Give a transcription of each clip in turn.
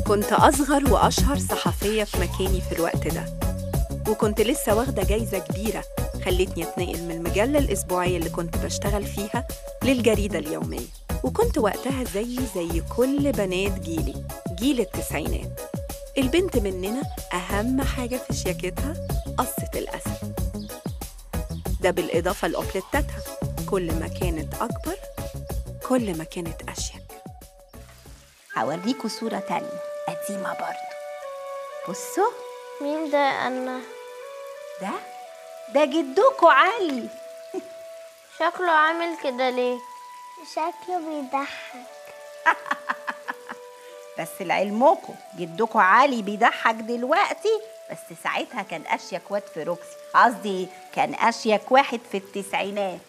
كنت أصغر وأشهر صحفية في مكاني في الوقت ده وكنت لسه واخدة جايزة كبيرة خلتني أتنقل من المجلة الأسبوعية اللي كنت بشتغل فيها للجريدة اليومية وكنت وقتها زي زي كل بنات جيلي جيل التسعينات البنت مننا أهم حاجة في شياكتها قصة الأسد ده بالإضافة لأوبليتاتها كل ما كانت أكبر كل ما كانت أشيك هوريكوا صورة تانية قديمة برضو بصوا مين ده أنا ده ده جدكوا علي شكله عامل كده ليه شكله بيضحك بس لعلمكم جدكوا علي بيضحك دلوقتي بس ساعتها كان اشيك واد في روكسي قصدي كان اشيك واحد في التسعينات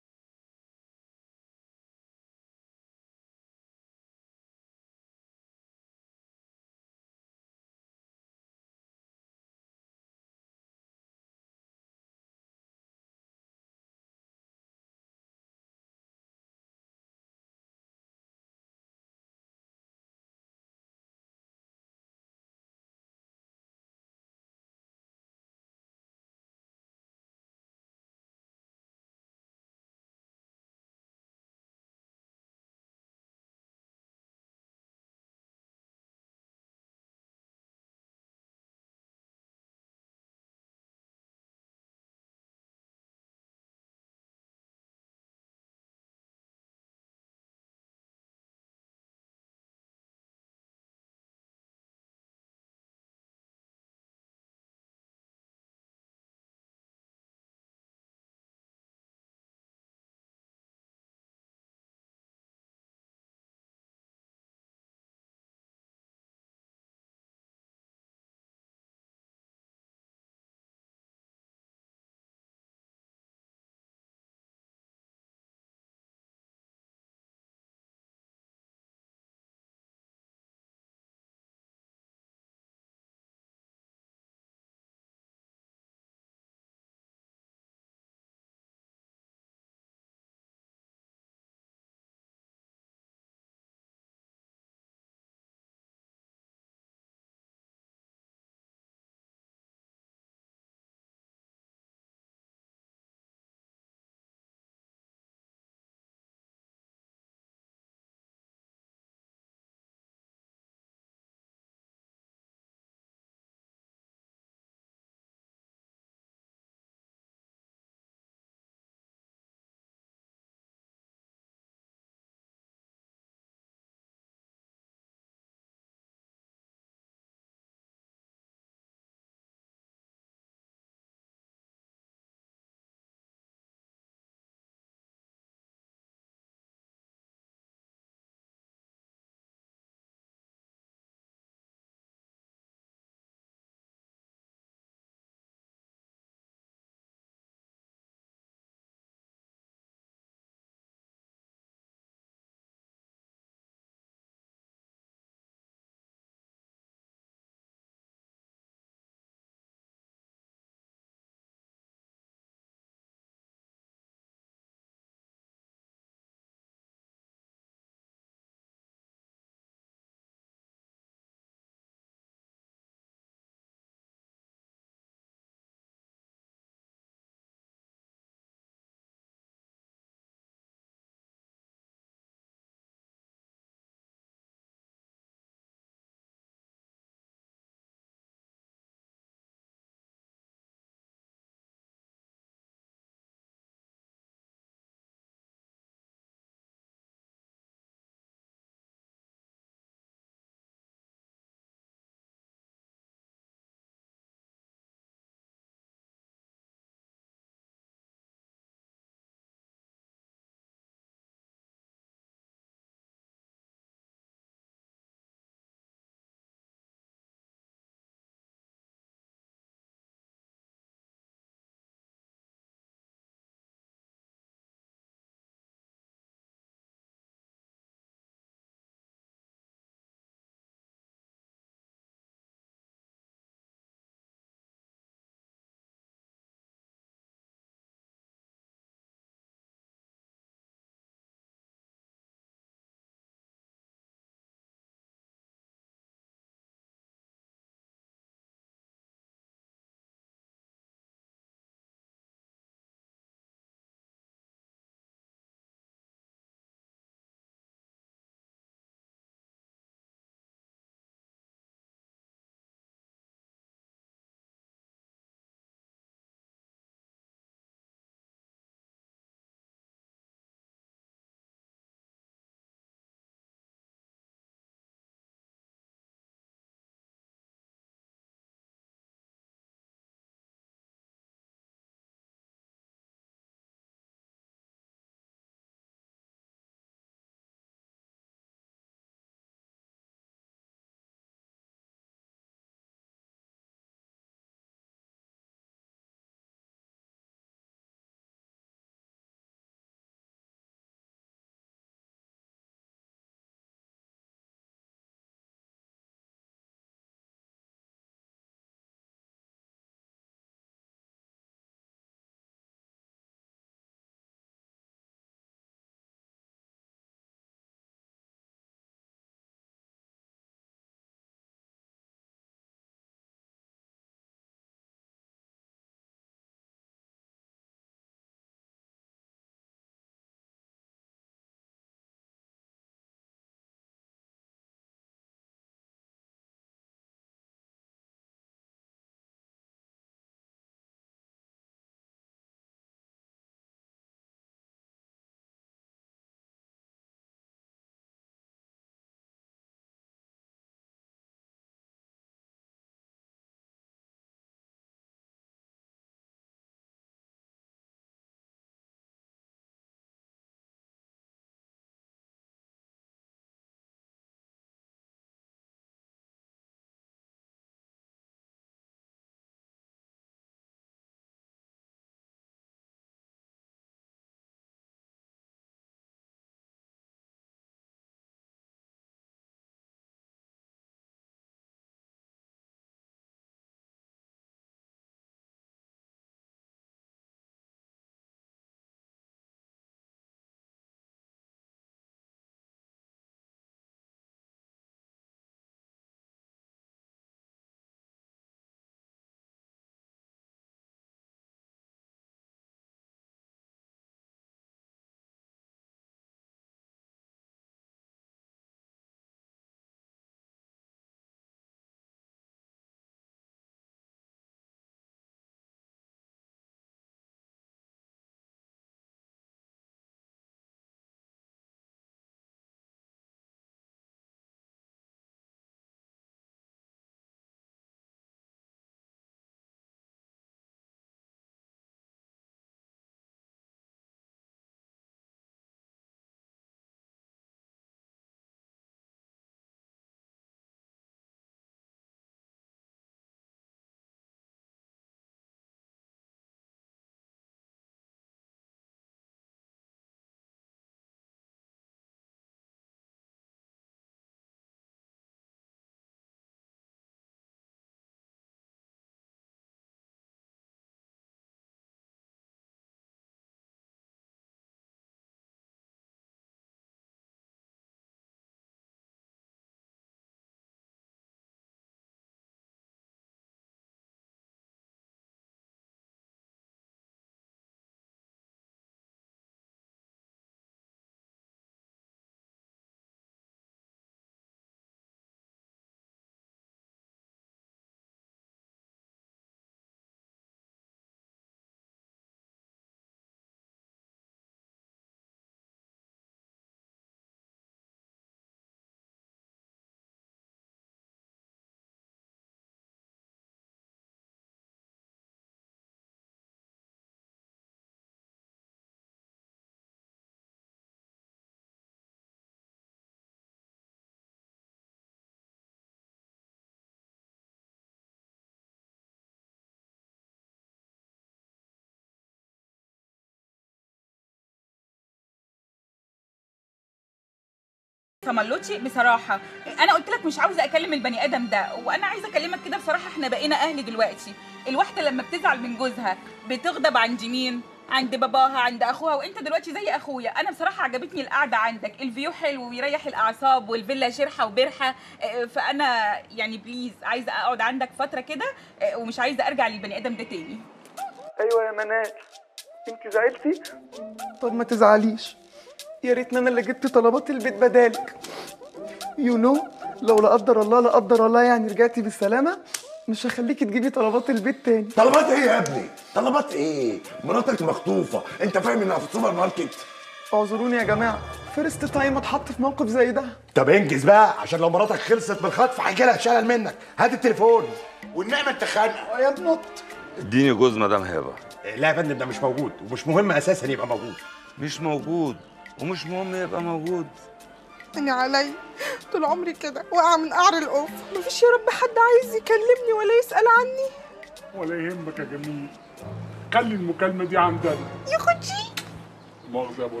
تملوتي بصراحه انا قلت لك مش عاوزه اكلم البني ادم ده وانا عايزه اكلمك كده بصراحه احنا بقينا اهل دلوقتي الواحده لما بتزعل من جوزها بتغضب عند مين عند باباها عند اخوها وانت دلوقتي زي اخويا انا بصراحه عجبتني القعده عندك الفيو حلو ويريح الاعصاب والفيلا شرحه وبرحه آه، فانا يعني بليز عايزه اقعد عندك فتره كده آه، ومش عايزه ارجع للبني ادم ده تاني ايوه يا منال انت زعلتي طب ما تزعليش يا ريتني انا اللي جبت طلبات البيت بدالك يو you نو know, لو لا قدر الله لا قدر الله يعني رجعتي بالسلامه مش هخليكي تجيبي طلبات البيت تاني طلبات ايه يا ابني؟ طلبات ايه؟ مراتك مخطوفة، انت فاهم انها في السوبر ماركت؟ اعذروني يا جماعه فيرست تايم اتحط في موقف زي ده طب انجز بقى عشان لو مراتك خلصت من الخطف هيجي لها شلل منك، هات التليفون والنعمة انت خانقة يا بنط اديني جوز مدام هبه لا يا فندم ده مش موجود ومش مهم اساسا يبقى موجود مش موجود ومش مهم يبقى موجود أنا علي طول عمري كده واقعة من قعر القف مفيش يا رب حد عايز يكلمني ولا يسأل عني ولا يهمك يا جميل خلي المكالمة دي عندنا يا خدي مؤاخذة يا بص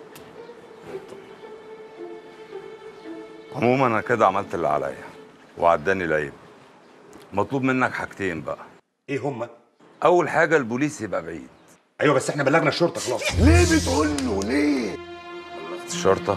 عموما انا كده عملت اللي عليا وعداني العيب مطلوب منك حاجتين بقى ايه هما؟ اول حاجه البوليس يبقى بعيد ايوه بس احنا بلغنا الشرطة خلاص ليه بتقول له ليه؟ الشرطه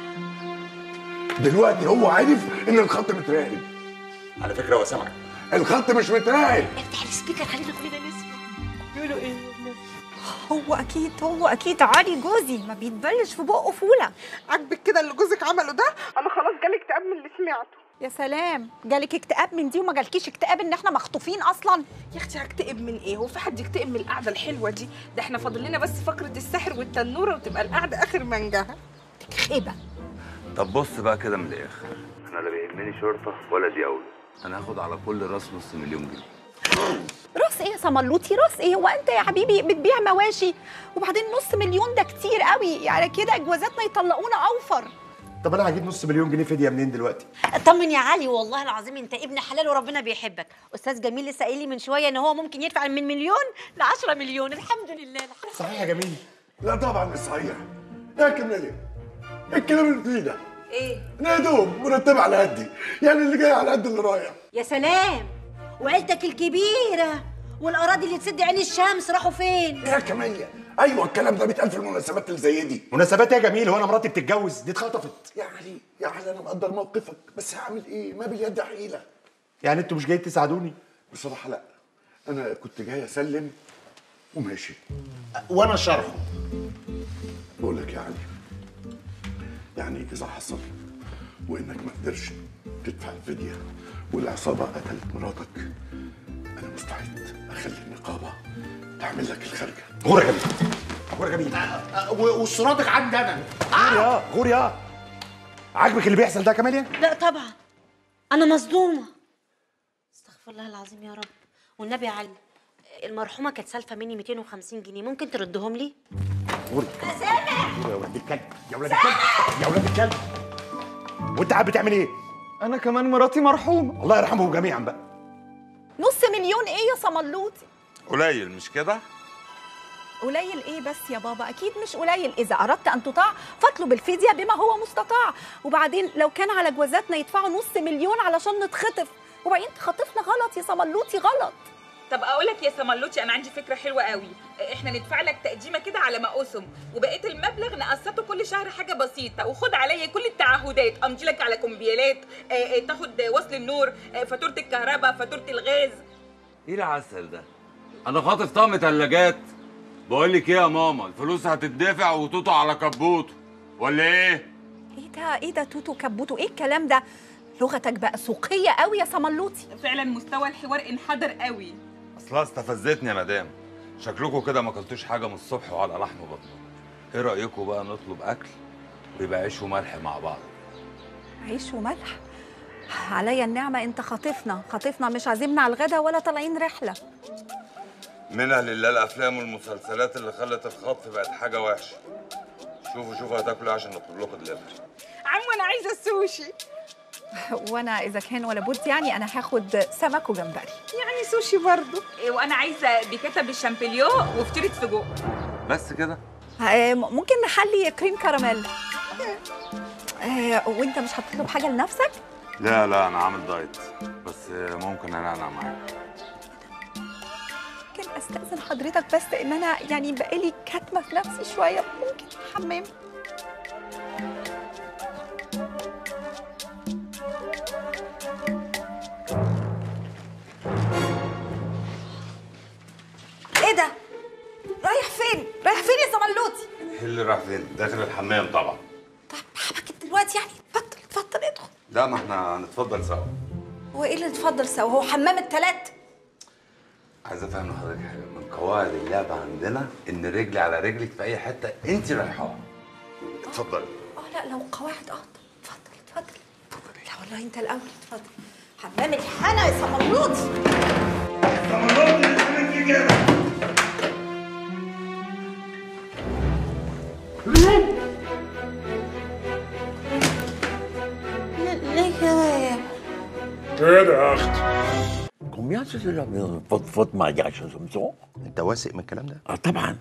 دلوقتي هو عارف ان الخط متراقب على فكرة هو سامعك الخط مش متراقب افتح السبيكر خلينا كلنا نسمع بيقولوا ايه هو اكيد هو اكيد علي جوزي ما بيتبلش في بقه فوله عاجبك كده اللي جوزك عمله ده انا خلاص جالي اكتئاب من اللي سمعته يا سلام جالك اكتئاب من دي وما جالكيش اكتئاب ان احنا مخطوفين اصلا يا اختي هكتئب من ايه هو في حد يكتئب من القعده الحلوه دي ده احنا فاضل لنا بس فقره السحر والتنوره وتبقى القعده اخر منجها خيبه طب بص بقى كده من الاخر انا لا بيهمني شرطه ولا دي اولى انا هاخد على كل راس نص مليون جنيه راس ايه يا صملوتي راس ايه هو انت يا حبيبي بتبيع مواشي وبعدين نص مليون ده كتير قوي يعني كده جوازاتنا يطلقونا اوفر طب انا هجيب نص مليون جنيه فدية منين دلوقتي؟ اطمن يا علي والله العظيم انت ابن حلال وربنا بيحبك استاذ جميل لسه قايل لي من شويه ان هو ممكن يدفع من مليون ل 10 مليون الحمد لله الحمد صحيح يا جميل لا طبعا مش صحيح يا كمالي الكلام اللي فيه ده ايه انا يا دوب مرتب على قدي يعني اللي جاي على قد اللي رايح يا سلام وعيلتك الكبيره والاراضي اللي تسد عين الشمس راحوا فين يا كمالية ايوه الكلام ده بيتقال في المناسبات اللي زي دي مناسبات إيه يا جميل هو انا مراتي بتتجوز دي اتخطفت يا علي يا علي انا مقدر موقفك بس هعمل ايه ما باليد حيله يعني انتوا مش جايين تساعدوني؟ بصراحه لا انا كنت جاي اسلم وماشي وانا شرحه بقول لك يا علي يعني اذا حصل وانك ما قدرش تدفع الفديه والعصابه قتلت مراتك انا مستعد اخلي النقابه تعمل لك الخارجه غور يا جميل غور يا جميل وصوراتك عندي انا غور يا غور يا عاجبك اللي بيحصل ده يا كماليا؟ لا طبعا انا مصدومه استغفر الله العظيم يا رب والنبي يا علي المرحومه كانت سالفه مني 250 جنيه ممكن تردهم لي غور يا ولاد الكلب يا ولاد الكلب يا ولاد الكلب وانت قاعد بتعمل ايه؟ انا كمان مراتي مرحومه الله يرحمهم جميعا بقى نص مليون ايه يا صملوتي قليل مش كده قليل ايه بس يا بابا اكيد مش قليل اذا اردت ان تطاع فاطلب الفديه بما هو مستطاع وبعدين لو كان على جوازاتنا يدفعوا نص مليون علشان نتخطف وبعدين تخطفنا غلط يا صملوتي غلط طب اقول لك يا سملوتي انا عندي فكره حلوه قوي احنا ندفع لك تقديمه كده على ما اسم وبقيه المبلغ نقسطه كل شهر حاجه بسيطه وخد عليا كل التعهدات امضي لك على كمبيالات آه، آه، تاخد وصل النور آه، فاتوره الكهرباء فاتوره الغاز ايه العسل ده انا خاطف طقم تلاجات بقول لك ايه يا ماما الفلوس هتدفع وتوتو على كبوته ولا ايه ايه ده ايه ده توتو كبوتو ايه الكلام ده لغتك بقى سوقيه قوي يا صملوتي فعلا مستوى الحوار انحدر قوي اصلها استفزتني يا مدام شكلكم كده ما اكلتوش حاجه من الصبح وعلى لحم بطنكم ايه رايكم بقى نطلب اكل ويبقى عيش وملح مع بعض عيش وملح عليا النعمة انت خاطفنا خاطفنا مش عازمنا على الغدا ولا طالعين رحلة منها لله الافلام والمسلسلات اللي خلت الخطف بقت حاجه وحشه شوفوا شوفوا هتاكلوا ايه عشان نطلب لكم دليفري عم انا عايزه السوشي وانا اذا كان ولا بد يعني انا هاخد سمك وجمبري يعني سوشي برضو إيه، وانا عايزه بيكاتا بالشامبليو وفطيره سجق بس كده آه، ممكن نحلي كريم كراميل آه وانت مش هتطلب حاجه لنفسك لا لا انا عامل دايت بس ممكن انعنع معاك ممكن استاذن حضرتك بس ان انا يعني بقالي كاتمه في نفسي شويه ممكن الحمام ايه ده رايح فين رايح فين يا زملوتي ايه اللي راح فين داخل الحمام طبعا حبك دلوقتي يعني اتفضل اتفضل ادخل لا ما احنا هنتفضل سوا هو ايه اللي نتفضل سوا هو حمام التلات عايز افهم لحضرتك حاجه من قواعد اللعبه عندنا ان رجلي على رجلك في اي حته انت رايحاها اتفضلي اه لا لو قواعد اه اتفضل اتفضل لا والله انت الاول اتفضل حمام الحنا يا زملوتي ليه كده يا كده يا اختي Combien c'est la votre, votre mariage à Samson انت واثق من الكلام ده؟ اه طبعا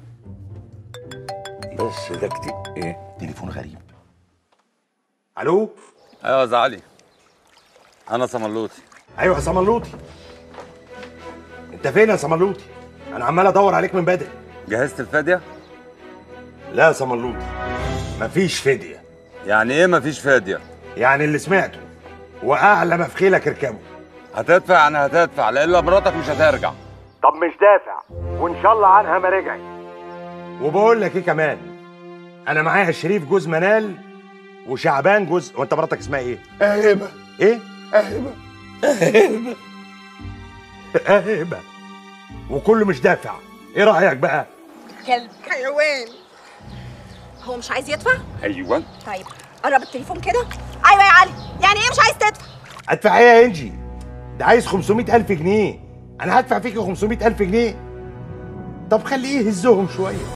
بس ده كتير ايه تليفون غريب الو ايوه يا زعلي انا صملوتي ايوه يا صملوطي انت فين يا صملوطي انا عمال ادور عليك من بدري جهزت الفديه لا يا صملوطي مفيش فديه يعني ايه مفيش فديه يعني اللي سمعته واعلى ما في خيلك اركبه هتدفع يعني هتدفع لإلا مراتك مش هترجع طب مش دافع وان شاء الله عنها ما رجعت وبقول لك ايه كمان انا معايا شريف جوز منال وشعبان جوز وانت مراتك اسمها ايه اهبه ايه اهبه اهبه اهبه وكله مش دافع ايه رايك بقى كلب حيوان هو مش عايز يدفع ايوه طيب قرب التليفون كده ايوه يا علي يعني ايه مش عايز تدفع ادفع ايه يا انجي ده عايز 500 الف جنيه انا هدفع فيك 500 الف جنيه طب خليه يهزهم شويه